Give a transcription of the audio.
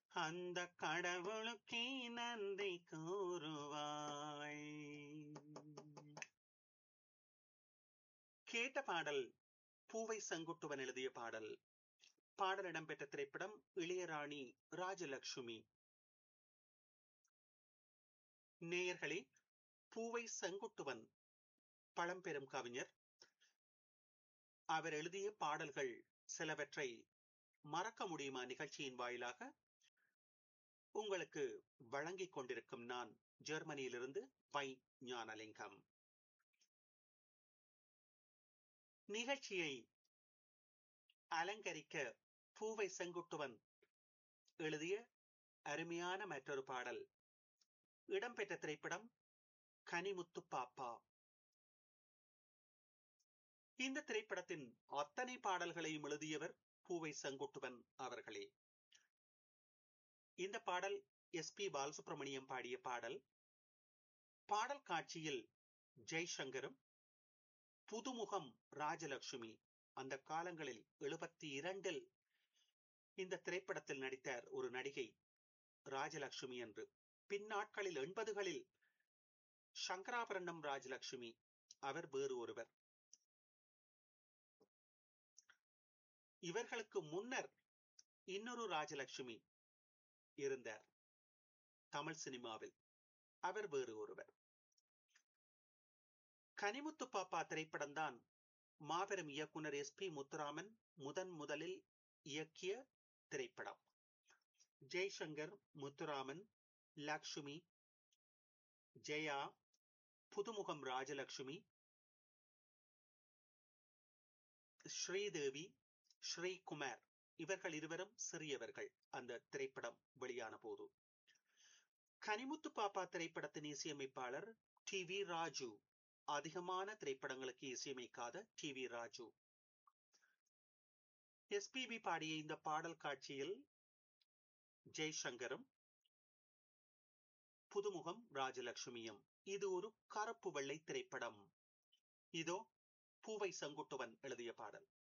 அந்த கடவுளுக்கே நன்றி கூறுவாய் கேட்ட பாடல் பூவை செங்குட்டுவன் எழுதிய பாடல் பாடல் இடம்பெற்ற திரைப்படம் இளையராணி ராஜலட்சுமி நேயர்களே பூவை செங்குட்டுவன் பழம்பெரும் கவிஞர் அவர் எழுதிய பாடல்கள் சிலவற்றை மறக்க முடியுமா நிகழ்ச்சியின் வாயிலாக உங்களுக்கு வழங்கிக் கொண்டிருக்கும் நான் ஜெர்மனியிலிருந்து பை ஞானலிங்கம் நிகழ்ச்சியை அலங்கரிக்க பூவை செங்குட்டுவன் எழுதிய அருமையான மற்றொரு பாடல் இடம்பெற்ற திரைப்படம் கனிமுத்து பாப்பா இந்த திரைப்படத்தின் அத்தனை பாடல்களையும் எழுதியவர் பூவை செங்குட்டுவன் அவர்களே இந்த பாடல் எஸ் பி பாலசுப்ரமணியம் பாடிய பாடல் பாடல் காட்சியில் ஜெய்சங்கரும் புதுமுகம் ராஜலட்சுமி அந்த காலங்களில் எழுபத்தி இரண்டில் இந்த திரைப்படத்தில் நடித்தார் ஒரு நடிகை ராஜலட்சுமி என்று பின்னாட்களில் எண்பதுகளில் சங்கராபரணம் ராஜலட்சுமி அவர் வேறு ஒருவர் இவர்களுக்கு முன்னர் இன்னொரு ராஜலட்சுமி இருந்தார் தமிழ் சினிமாவில் அவர் வேறு ஒருவர் கனிமுத்து பாப்பா திரைப்படம் தான் மாபெரும் இயக்குனர் எஸ் பி முத்துராமன் முதன் முதலில் இயக்கிய திரைப்படம் ஜெய்சங்கர் முத்துராமன் லக்ஷ்மி ஜெயா புதுமுகம் ராஜலட்சுமி ஸ்ரீதேவி ஸ்ரீகுமார் இவர்கள் இருவரும் சிறியவர்கள் அந்த திரைப்படம் வெளியான போது கனிமுத்து பாப்பா திரைப்படத்தின் இசையமைப்பாளர் டி வி ராஜு அதிகமான திரைப்படங்களுக்கு இசையமைக்காத டி வி ராஜு எஸ்பிபி பாடிய இந்த பாடல் காட்சியில் ஜெய்சங்கரும் புதுமுகம் ராஜலட்சுமியும் இது ஒரு கருப்பு வெள்ளை திரைப்படம் இதோ பூவை செங்குட்டுவன் எழுதிய பாடல்